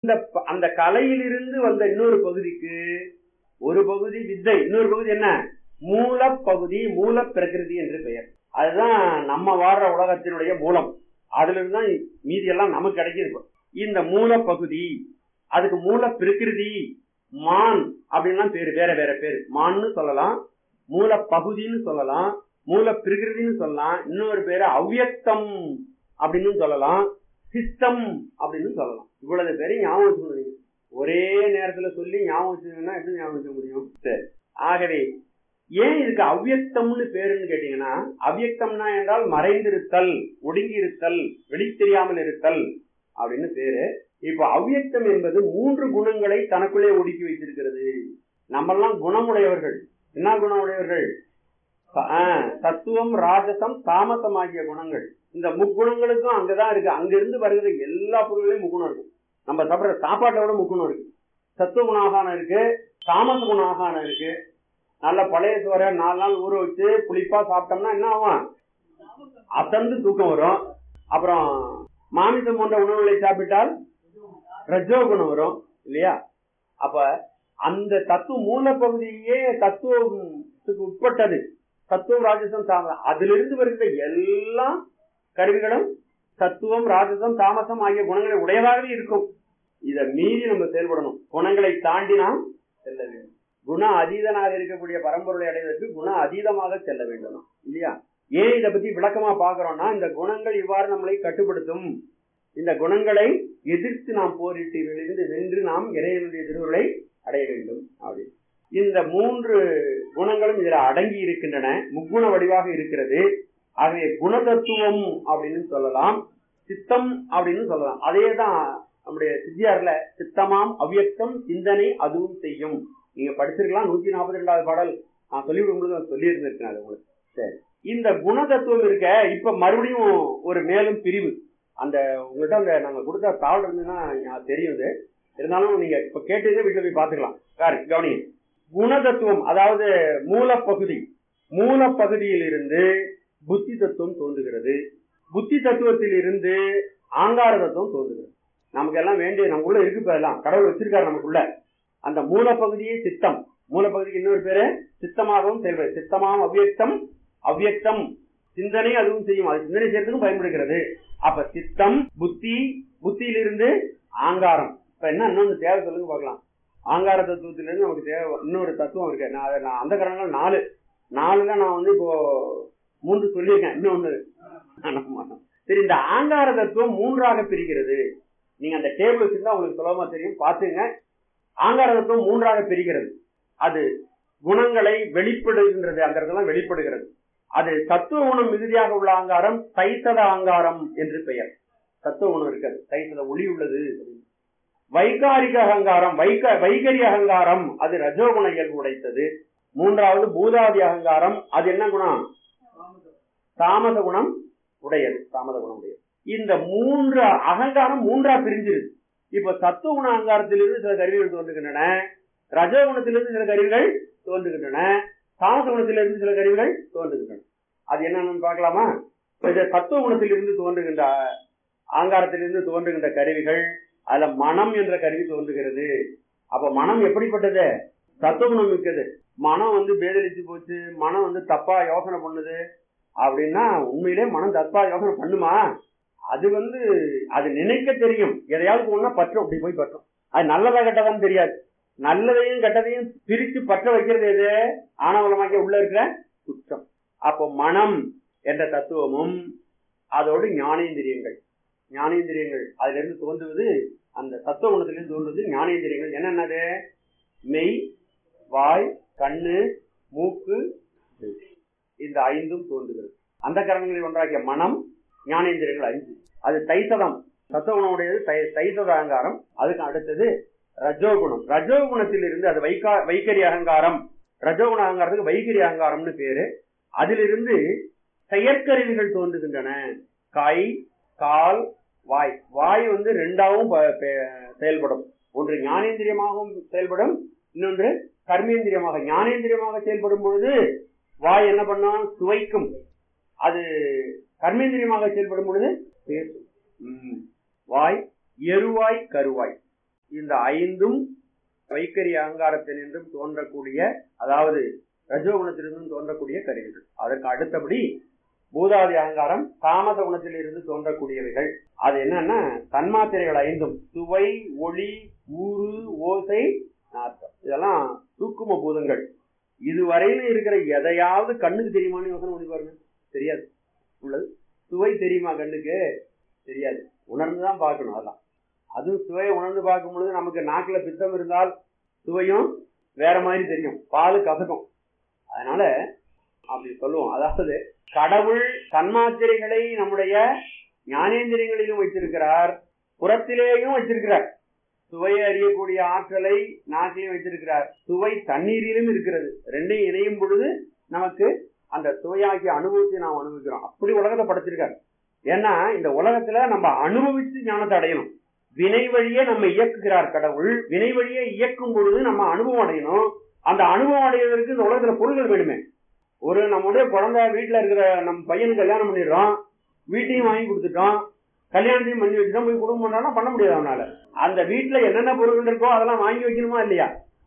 அந்த ப- அந்த கலையிலிருந்து வந்த இன்னொரு பகுதிக்கு ஒரு பகுதி வித்தை இன்னொரு பகுதி என்ன மூலப்பகுதி மூல பிரகிருதி என்று பெயர் அதுதான் நம்ம வாழ்ற உலகத்தினுடைய மூலம் அதுல இருந்து தான் மீதி எல்லாம் நமக்கு கிடைக்குது இப்போ. இந்த மூலப்பகுதி அதுக்கு மூல பிரகிருதி மான் அப்படின்லாம் பேரு வேற வேற பேரு மான்னு சொல்லலாம் மூல பகுதின்னு சொல்லலாம் மூல பிரகிருதின்னு சொல்லலாம் இன்னொரு பேரு அவ்யக்தம் அப்படின்னு சொல்லலாம் சிஸ்டம் அப்படின்னு சொல்லலாம் இவ்வளவு பேரையும் ஞாபகம் வச்சுக்கணும் ஒரே நேரத்துல சொல்லி ஞாபகம் வச்சுக்கணும்னா எப்படி ஞாபகம் வச்சுக்க முடியும் சரி ஆகவே ஏன் இதுக்கு அவ்யக்தம்னு பேருன்னு கேட்டீங்கன்னா அவ்யக்தம்னா என்றால் மறைந்திருத்தல் ஒடுங்கி இருத்தல் வெளி தெரியாமல் இருத்தல் அப்படின்னு பேரு இப்ப அவ்யக்தம் என்பது மூன்று குணங்களை தனக்குள்ளே ஒடுக்கி வைத்திருக்கிறது நம்மெல்லாம் குணமுடையவர்கள் என்ன குணமுடையவர்கள் ஆ, தத்துவம் ராஜசம் தாமசம் ஆகிய குணங்கள் இந்த முக்குணங்களுக்கும் அங்கதான் இருக்கு அங்கிருந்து வருகிற எல்லா பொருள்களையும் முக்குணம் இருக்கும் நம்ம சாப்பிடுற சாப்பாட்டை விட முக்குணம் இருக்கு சத்துவ குணாகானம் இருக்கு தாமச குணாகானம் இருக்கு நல்ல பழைய சோறை நாலு நாள் ஊற வச்சு புளிப்பா சாப்பிட்டோம்னா என்ன ஆகும் அசந்து தூக்கம் வரும் அப்புறம் மாமிசம் போன்ற உணவுகளை சாப்பிட்டால் ரஜோ குணம் வரும் இல்லையா அப்ப அந்த தத்துவ மூலப்பகுதியே தத்துவத்துக்கு உட்பட்டது தத்துவம் ராஜசம் தாமசம் அதிலிருந்து வருகிற எல்லா கருவிகளும் தத்துவம் ராஜசம் தாமசம் ஆகிய குணங்களை உடையதாகவே இருக்கும் இதை மீறி நம்ம செயல்படணும் குணங்களை தாண்டி நாம் செல்ல வேண்டும் குண அதீதனாக இருக்கக்கூடிய பரம்பொருளை அடைவதற்கு குண அதீதமாக செல்ல வேண்டும் இல்லையா ஏன் இதை பத்தி விளக்கமா பாக்குறோம்னா இந்த குணங்கள் இவ்வாறு நம்மளை கட்டுப்படுத்தும் இந்த குணங்களை எதிர்த்து நாம் போரிட்டு இதிலிருந்து வென்று நாம் இறைவனுடைய திருவுருளை அடைய வேண்டும் அப்படி இந்த மூன்று குணங்களும் இதுல அடங்கி இருக்கின்றன முக்குண வடிவாக இருக்கிறது ஆகவே குணதத்துவம் அப்படின்னு சொல்லலாம் சித்தம் அப்படின்னு சொல்லலாம் அதே தான் நம்முடைய சித்தியார்ல சித்தமாம் அவ்யக்தம் சிந்தனை அதுவும் செய்யும் நீங்க படிச்சிருக்கலாம் நூத்தி நாற்பத்தி ரெண்டாவது பாடல் நான் சொல்லிவிடும் நான் சொல்லி இருந்திருக்கேன் அது உங்களுக்கு சரி இந்த குணதத்துவம் இருக்க இப்ப மறுபடியும் ஒரு மேலும் பிரிவு அந்த உங்கள்கிட்ட அந்த நாங்க கொடுத்த தாள் இருந்ததுன்னா எனக்கு தெரியும் இது இருந்தாலும் நீங்க இப்ப கேட்டீங்க வீட்டுல போய் பாத்துக்கலாம் சார் கவனிங்க குணதத்துவம் அதாவது மூலப்பகுதி மூலப்பகுதியில் இருந்து புத்தி தத்துவம் தோன்றுகிறது புத்தி தத்துவத்தில் இருந்து ஆங்கார தத்துவம் தோன்றுகிறது நமக்கு எல்லாம் வேண்டிய நமக்குள்ள இருக்கு இப்ப எல்லாம் கடவுள் வச்சிருக்காரு நமக்குள்ள அந்த மூலப்பகுதியே சித்தம் மூலப்பகுதிக்கு இன்னொரு பேரு சித்தமாகவும் செயல்படுது சித்தமாகவும் அவ்வியக்தம் அவ்வியக்தம் சிந்தனை அதுவும் செய்யும் அது சிந்தனை செய்யறதுக்கும் பயன்படுகிறது அப்ப சித்தம் புத்தி புத்தியிலிருந்து ஆங்காரம் இப்ப என்ன இன்னொன்று தேவை சொல்லுங்க பார்க்கலாம் ஆங்கார தத்துவத்திலிருந்து நமக்கு தேவை இன்னொரு தத்துவம் இருக்கு நான் அதை நான் அந்த காரணங்கள் நாலு நாலுல நான் வந்து இப்போ மூன்று சொல்லியிருக்கேன் இன்னொன்னு ஆமா. சரி இந்த ஆங்கார தத்துவம் மூன்றாக பிரிகிறது நீங்க அந்த டேபிள் வச்சிருந்தா உங்களுக்கு சுலபமா தெரியும் பாத்துங்க ஆங்கார தத்துவம் மூன்றாக பிரிகிறது அது குணங்களை வெளிப்படுகின்றது அந்த இடத்துல வெளிப்படுகிறது அது தத்துவ குணம் மிகுதியாக உள்ள ஆங்காரம் தைத்தத ஆங்காரம் என்று பெயர் தத்துவ குணம் இருக்கிறது தைத்தத ஒளி உள்ளது வைகாரிக அகங்காரம் வைக வைகரி அகங்காரம் அது ரஜோகுண இயல்பு உடைத்தது மூன்றாவது பூதாதி அகங்காரம் அது என்ன குணம் தாமத குணம் உடையது தாமத குணம் உடையது இந்த மூன்று அகங்காரம் மூன்றா பிரிஞ்சிருது இப்ப சத்துவ குண அகங்காரத்திலிருந்து சில கருவிகள் தோன்றுகின்றன ரஜோகுணத்திலிருந்து சில கருவிகள் தோன்றுகின்றன தாமச குணத்திலிருந்து சில கருவிகள் தோன்றுகின்றன அது என்னன்னு பார்க்கலாமா இப்ப இந்த சத்துவ குணத்திலிருந்து தோன்றுகின்ற ஆங்காரத்திலிருந்து தோன்றுகின்ற கருவிகள் அதுல மனம் என்ற கருவி தோன்றுகிறது அப்ப மனம் எப்படிப்பட்டது சத்துவகுணம் மிக்கது மனம் வந்து பேதலிச்சு போச்சு மனம் வந்து தப்பா யோசனை பண்ணுது அப்படின்னா உண்மையிலே மனம் தப்பா யோசனை பண்ணுமா அது வந்து அது நினைக்க தெரியும் எதையாவது போனா பற்றும் அப்படி போய் பற்றும் அது நல்லதா கெட்டதான்னு தெரியாது நல்லதையும் கெட்டதையும் பிரித்து பற்ற வைக்கிறது எது ஆணவலமாக்கிய உள்ள இருக்கிற குற்றம் அப்போ மனம் என்ற தத்துவமும் அதோடு ஞானேந்திரியங்கள் ஞானேந்திரியங்கள் அதுல இருந்து தோன்றுவது அந்த தத்துவ குணத்திலிருந்து தோன்றுவது ஞானேந்திரியங்கள் என்னென்னது மெய் வாய் கண்ணு மூக்கு செவி. இந்த ஐந்தும் தோன்றுகிறது அந்த கரணங்களில் ஒன்றாகிய மனம் ஞானேந்திரியங்கள் அஞ்சு அது தைத்ததம் தத்துவ குணமுடையது தை- தைத்தத அகங்காரம் அதுக்கு அடுத்தது ரஜோகுணம் ரஜோகுணத்தில் இருந்து அது வைகா வைகரி அகங்காரம் ரஜோகுண அகங்காரத்துக்கு வைகரி அகங்காரம்னு பேரு அதிலிருந்து செயற்கருவிகள் தோன்றுகின்றன கை கால் வாய் வாய் வந்து ரெண்டாவும் ப- பே- செயல்படும் ஒன்று ஞானேந்திரியமாகவும் செயல்படும் இன்னொன்று கர்மேந்திரியமாக ஞானேந்திரியமாக செயல்படும் பொழுது வாய் என்ன பண்ணும் சுவைக்கும் அது கர்மேந்திரியமாக செயல்படும் பொழுது பேசும் ம். வாய் எருவாய் கருவாய் இந்த ஐந்தும் வைக்கரி அகங்காரத்தினின்றும் தோன்றக்கூடிய அதாவது ரஜோகுணத்திலிருந்தும் தோன்றக்கூடிய கருவிகள் அதற்கு அடுத்தபடி பூதாதி அகங்காரம் தாமச குணத்திலிருந்து தோன்றக்கூடியவைகள் அது என்னன்னா தன்மாத்திரைகள் ஐந்தும் சுவை ஒளி ஊறு ஓசை நாற்றம் இதெல்லாம் சூக்கும பூதங்கள் இதுவரையிலும் இருக்கிற எதையாவது கண்ணுக்கு தெரியுமான்னு யோசனை பண்ணி பாருங்க தெரியாது உள்ளது சுவை தெரியுமா கண்ணுக்கு தெரியாது உணர்ந்துதான் பார்க்கணும் அதெல்லாம் அதுவும் சுவையை உணர்ந்து பார்க்கும் பொழுது நமக்கு நாக்குல பித்தம் இருந்தால் சுவையும் வேற மாதிரி தெரியும் பால் கசக்கும் அதனால அப்படி சொல்லுவோம் அதாவது கடவுள் தன்மாத்திரைகளை நம்முடைய ஞானேந்திரியங்களிலும் வைத்திருக்கிறார் புறத்திலேயும் வச்சிருக்கிறார் சுவையை அறியக்கூடிய ஆற்றலை நாட்டிலையும் வைத்திருக்கிறார் சுவை தண்ணீரிலும் இருக்கிறது ரெண்டையும் இணையும் பொழுது நமக்கு அந்த சுவையாகிய அனுபவத்தை நாம் அனுபவிக்கிறோம் அப்படி உலகத்தை படைச்சிருக்காரு ஏன்னா இந்த உலகத்துல நம்ம அனுபவித்து ஞானத்தை அடையணும் வினை வழியே நம்ம இயக்குகிறார் கடவுள் வினை வழியே இயக்கும் பொழுது நம்ம அனுபவம் அடையணும் அந்த அனுபவம் அடைவதற்கு இந்த உலகத்துல பொருள்கள் வேணுமே ஒரு நம்முடைய குழந்தை வீட்டுல இருக்கிற நம்ம பையனுக்கு கல்யாணம் பண்ணிடுறோம் வீட்டையும் வாங்கி கொடுத்துட்டோம் கல்யாணத்தையும் பண்ணி வச்சுட்டோம் போய் குடும்பம் பண்ணாலும் பண்ண முடியாது அவனால அந்த வீட்டுல என்னென்ன பொருட்கள் இருக்கோ அதெல்லாம் வாங்கி வைக்கணுமா இல்லையா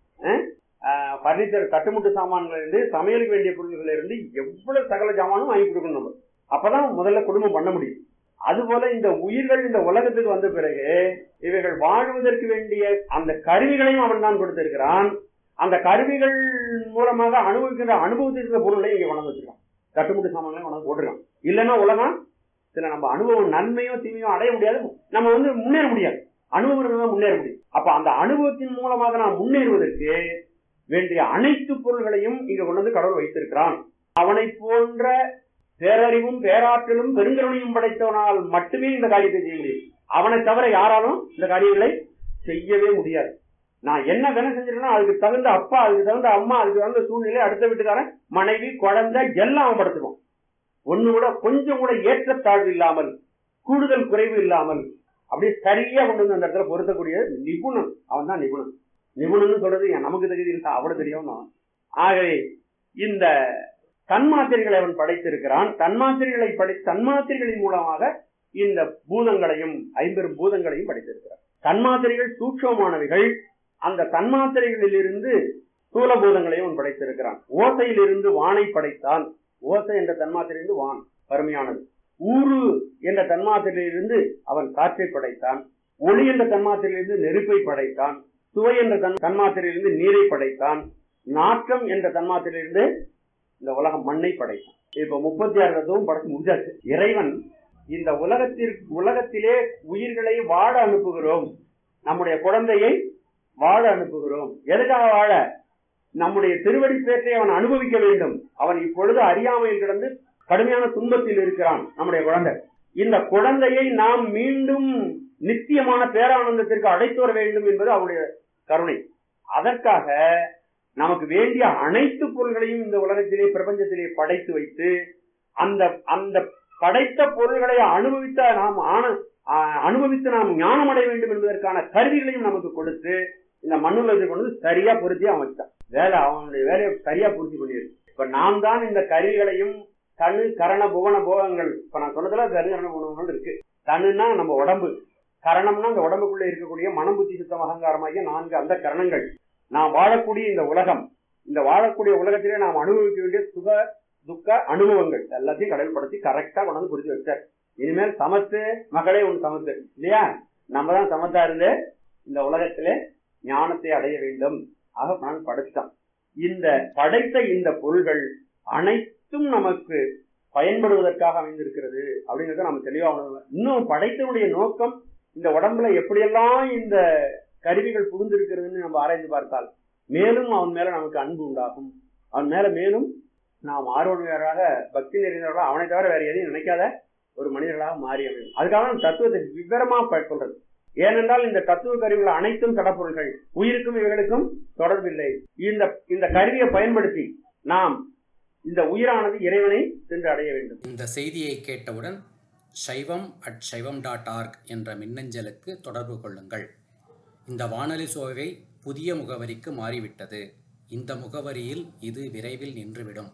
பர்னிச்சர் கட்டுமுட்டு சாமான்கள் இருந்து சமையலுக்கு வேண்டிய பொருட்கள் இருந்து எவ்வளவு சகல சாமானும் வாங்கி கொடுக்கணும் நம்ம அப்பதான் முதல்ல குடும்பம் பண்ண முடியும் அதுபோல இந்த உயிர்கள் இந்த உலகத்துக்கு வந்த பிறகு இவைகள் வாழ்வதற்கு வேண்டிய அந்த கருவிகளையும் அவன் தான் கொடுத்திருக்கிறான் அந்த கருவிகள் மூலமாக அனுபவிக்கின்ற அனுபவத்திற்கு பொருளை இங்க கொண்டு வச்சிருக்கான் கட்டுமுட்டு சாமான்களையும் கொண்டு போட்டிருக்கான் இல்லைன்னா உலகம் சில நம்ம அனுபவம் நன்மையோ தீமையோ அடைய முடியாது நம்ம வந்து முன்னேற முடியாது அனுபவம் இருந்தா முன்னேற முடியும் அப்ப அந்த அனுபவத்தின் மூலமாக நாம் முன்னேறுவதற்கு வேண்டிய அனைத்து பொருள்களையும் இங்க கொண்டு வந்து கடவுள் வைத்திருக்கிறான் அவனை போன்ற பேரறிவும் பேராற்றலும் பெருங்கருணையும் படைத்தவனால் மட்டுமே இந்த காரியத்தை செய்ய முடியும் அவனை தவிர யாராலும் இந்த காரியங்களை செய்யவே முடியாது நான் என்ன வேலை செஞ்சிருக்கேன்னா அதுக்கு தகுந்த அப்பா அதுக்கு தகுந்த அம்மா அதுக்கு தகுந்த சூழ்நிலை அடுத்த வீட்டுக்காரன் மனைவி குழந்தை எல்லாம் அவன் படுத்துக்கும் ஒண்ணு கூட கொஞ்சம் கூட ஏற்றத்தாழ்வு இல்லாமல் கூடுதல் குறைவு இல்லாமல் அப்படியே சரியா கொண்டு வந்து அந்த இடத்துல பொருத்தக்கூடிய நிபுணன் அவன் தான் நிபுணன் நிபுணன் சொல்றது நமக்கு தகுதி இல்லை அவ்வளவு தெரியும் ஆகவே இந்த தன்மாத்திரைகளை அவன் படைத்திருக்கிறான் தன்மாத்திரைகளை படை தன்மாத்திரைகளின் மூலமாக இந்த பூதங்களையும் ஐம்பெரும் பூதங்களையும் படைத்திருக்கிறார் தன்மாத்திரைகள் சூட்சமானவைகள் அந்த தன்மாத்திரைகளிலிருந்து ஸ்தூல பூதங்களையும் அவன் படைத்திருக்கிறான் ஓசையிலிருந்து வானை படைத்தான் ஓசை என்ற தன்மாத்திரையிலிருந்து வான் அருமையானது ஊரு என்ற தன்மாத்திரையிலிருந்து அவன் காற்றை படைத்தான் ஒளி என்ற தன்மாத்திரையிலிருந்து நெருப்பை படைத்தான் சுவை என்ற தன் தன்மாத்திரையிலிருந்து நீரை படைத்தான் நாற்றம் என்ற தன்மாத்திரையிலிருந்து இந்த உலகம் மண்ணை படைத்தான் இப்ப முப்பத்தி ஆறு தத்துவம் படைச்சு முடிஞ்சாச்சு இறைவன் இந்த உலகத்திற்கு உலகத்திலே உயிர்களை வாழ அனுப்புகிறோம் நம்முடைய குழந்தையை வாழ அனுப்புகிறோம் எதுக்காக வாழ நம்முடைய திருவடி பேற்றை அவன் அனுபவிக்க வேண்டும் அவன் இப்பொழுது அறியாமையில் கிடந்து கடுமையான துன்பத்தில் இருக்கிறான் நம்முடைய குழந்தை இந்த குழந்தையை நாம் மீண்டும் நித்தியமான பேரானந்தத்திற்கு அழைத்து வர வேண்டும் என்பது அவருடைய கருணை அதற்காக நமக்கு வேண்டிய அனைத்து பொருள்களையும் இந்த உலகத்திலே பிரபஞ்சத்திலே படைத்து வைத்து அந்த அந்த படைத்த பொருள்களை அனுபவித்த நாம் ஆன அனுபவித்து நாம் ஞானம் அடைய வேண்டும் என்பதற்கான கருவிகளையும் நமக்கு கொடுத்து இந்த மண்ணுலகத்தை கொண்டு சரியா பொருத்தி அவன் வச்சான் வேலை அவனுடைய வேலையை சரியா பூர்த்தி பண்ணியிருக்கு இப்ப நாம் தான் இந்த கருவிகளையும் தனு கரண புவன போகங்கள் இப்ப நான் சொன்னதுல தனு கரண புவனங்கள் இருக்கு தனுன்னா நம்ம உடம்பு கரணம்னா அந்த உடம்புக்குள்ள இருக்கக்கூடிய மனம் புத்தி சுத்தம் அகங்காரமாகிய நான்கு அந்த கரணங்கள் நாம் வாழக்கூடிய இந்த உலகம் இந்த வாழக்கூடிய உலகத்திலே நாம் அனுபவிக்க வேண்டிய சுக துக்க அனுபவங்கள் எல்லாத்தையும் கடல்படுத்தி கரெக்டா கொண்டாந்து புரிஞ்சு வச்சார் இனிமேல் சமத்து மகளே உன் சமத்து இல்லையா நம்ம தான் சமத்தா இருந்து இந்த உலகத்திலே ஞானத்தை அடைய வேண்டும் ஆக நான் படைத்தான் இந்த படைத்த இந்த பொருள்கள் அனைத்தும் நமக்கு பயன்படுவதற்காக அமைந்திருக்கிறது அப்படிங்கறத நம்ம தெளிவா உணரணும் இன்னும் படைத்தனுடைய நோக்கம் இந்த உடம்புல எப்படியெல்லாம் இந்த கருவிகள் புகுந்திருக்கிறதுன்னு நம்ம ஆராய்ந்து பார்த்தால் மேலும் அவன் மேல நமக்கு அன்பு உண்டாகும் அவன் மேல மேலும் நாம் ஆர்வலராக பக்தி நிறைந்தவர்களாக அவனை தவிர வேற எதையும் நினைக்காத ஒரு மனிதர்களாக மாறி அமையும் அதுக்காக நம்ம தத்துவத்தை விவரமா சொல்றது ஏனென்றால் இந்த தத்துவ கருவிகள் அனைத்தும் கடப்பொருள்கள் உயிருக்கும் இவைகளுக்கும் தொடர்பில்லை இந்த இந்த கருவியை பயன்படுத்தி நாம் இந்த உயிரானது இறைவனை சென்று அடைய வேண்டும் இந்த செய்தியை கேட்டவுடன் சைவம் அட் சைவம் டாட் ஆர்க் என்ற மின்னஞ்சலுக்கு தொடர்பு கொள்ளுங்கள் இந்த வானொலி சோவை புதிய முகவரிக்கு மாறிவிட்டது இந்த முகவரியில் இது விரைவில் நின்றுவிடும்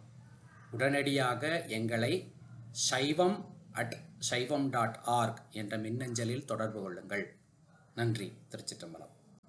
உடனடியாக எங்களை சைவம் அட் சைவம் டாட் ஆர்க் என்ற மின்னஞ்சலில் தொடர்பு கொள்ளுங்கள் நன்றி திருச்சிற்றம்பலம்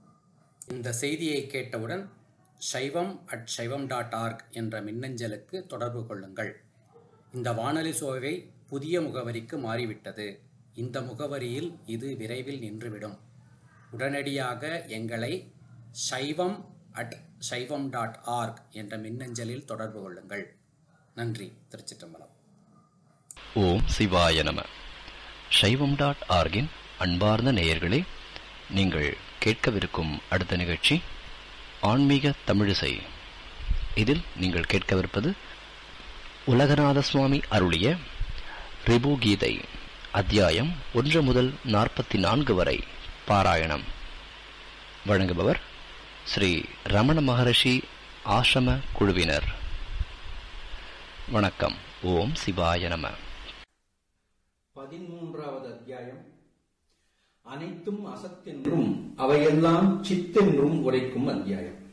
இந்த செய்தியை கேட்டவுடன் சைவம் அட் சைவம் டாட் ஆர்க் என்ற மின்னஞ்சலுக்கு தொடர்பு கொள்ளுங்கள் இந்த வானொலி சோவை புதிய முகவரிக்கு மாறிவிட்டது இந்த முகவரியில் இது விரைவில் நின்றுவிடும் உடனடியாக எங்களை சைவம் அட் சைவம் டாட் ஆர்க் என்ற மின்னஞ்சலில் தொடர்பு கொள்ளுங்கள் நன்றி திருச்சிற்றம்பலம் ஓம் சிவாய நம சைவம் டாட் ஆர்கின் அன்பார்ந்த நேயர்களே நீங்கள் கேட்கவிருக்கும் அடுத்த நிகழ்ச்சி ஆன்மீக தமிழிசை இதில் நீங்கள் கேட்கவிருப்பது உலகநாத சுவாமி அருளிய ரிபு கீதை அத்தியாயம் ஒன்று முதல் நாற்பத்தி நான்கு வரை பாராயணம் வழங்குபவர் ஸ்ரீ ரமண மகரிஷி ஆசிரம குழுவினர் வணக்கம் ஓம் சிவாய நம பதிமூன்றாவது அத்தியாயம் அனைத்தும் அசத்தென்றும் அவையெல்லாம் சித்தென்றும் உரைக்கும் அத்தியாயம்